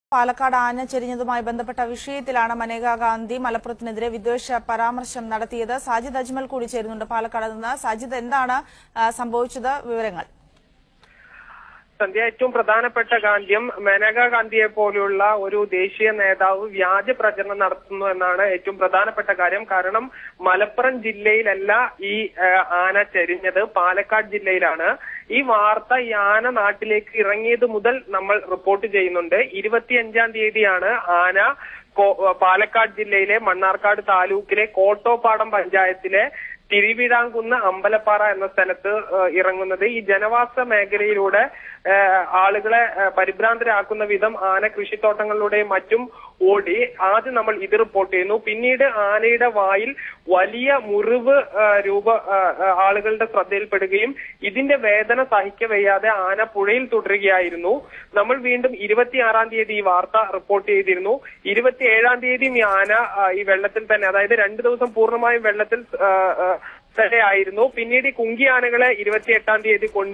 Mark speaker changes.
Speaker 1: പാലക്കാട് ആന ചെരിഞ്ഞതുമായി ബന്ധപ്പെട്ട വിഷയത്തിലാണ് മനേകാ ഗാന്ധി മലപ്പുറത്തിനെതിരെ വിദ്വേഷ പരാമർശം നടത്തിയത് സാജിദ് അജ്മൽ കൂടി ചേരുന്നുണ്ട് പാലക്കാട് നിന്ന് സാജിദ് എന്താണ് ആ, സംഭവിച്ചത് വിവരങ്ങൾ
Speaker 2: സന്ധ്യ ഏറ്റവും പ്രധാനപ്പെട്ട കാര്യം മേനകാ ഗാന്ധിയെ പോലെയുള്ള ഒരു ദേശീയ നേതാവ് വ്യാജ പ്രചരണം നടത്തുന്നു എന്നാണ് ഏറ്റവും പ്രധാനപ്പെട്ട കാര്യം കാരണം മലപ്പുറം ജില്ലയിലല്ല ഈ ആ, ആന ചെരിഞ്ഞത് പാലക്കാട് ജില്ലയിലാണ് ഈ വാർത്ത ഈ ആന നാട്ടിലേക്ക് ഇറങ്ങിയത് മുതൽ നമ്മൾ റിപ്പോർട്ട് ചെയ്യുന്നുണ്ട് ഇരുപത്തിയഞ്ചാം തീയതിയാണ് ആന കോ- പാലക്കാട് ജില്ലയിലെ മണ്ണാർക്കാട് താലൂക്കിലെ കോട്ടോപ്പാടം പഞ്ചായത്തിലെ തിരുവിതാംകുന്ന് അമ്പലപ്പാറ എന്ന സ്ഥലത്ത് ഏഹ്, ഇറങ്ങുന്നത് ഈ ജനവാസ മേഖലയിലൂടെ ഏഹ്, ആളുകളെ ഏഹ്, പരിഭ്രാന്തരാക്കുന്ന വിധം ആന കൃഷിത്തോട്ടങ്ങളിലൂടെയും മറ്റും ഓടി ആദ്യം നമ്മൾ ഇത് റിപ്പോർട്ട് ചെയ്യുന്നു പിന്നീട് ആനയുടെ വായിൽ വലിയ മുറിവ് ഏഹ്, രൂപ ഏഹ്, ഏഹ്, ആളുകളുടെ ശ്രദ്ധയിൽപ്പെടുകയും ഇതിന്റെ വേദന സഹിക്കവയ്യാതെ ആന പുഴയിൽ തുടരുകയായിരുന്നു നമ്മൾ വീണ്ടും ഇരുപത്തിയാറാം തീയതി ഈ വാർത്ത റിപ്പോർട്ട് ചെയ്തിരുന്നു ഇരുപത്തിയേഴാം തീയതിയും ഈ ആന ആ, ഈ വെള്ളത്തിൽ തന്നെ അതായത് രണ്ടു ദിവസം പൂർണ്ണമായും വെള്ളത്തിൽ ആ, ആ, തന്നെ ആയിരുന്നു പിന്നീട് ഈ കുങ്കി ആനകളെ ഇരുപത്തിയെട്ടാം തീയതി കൊണ്ട്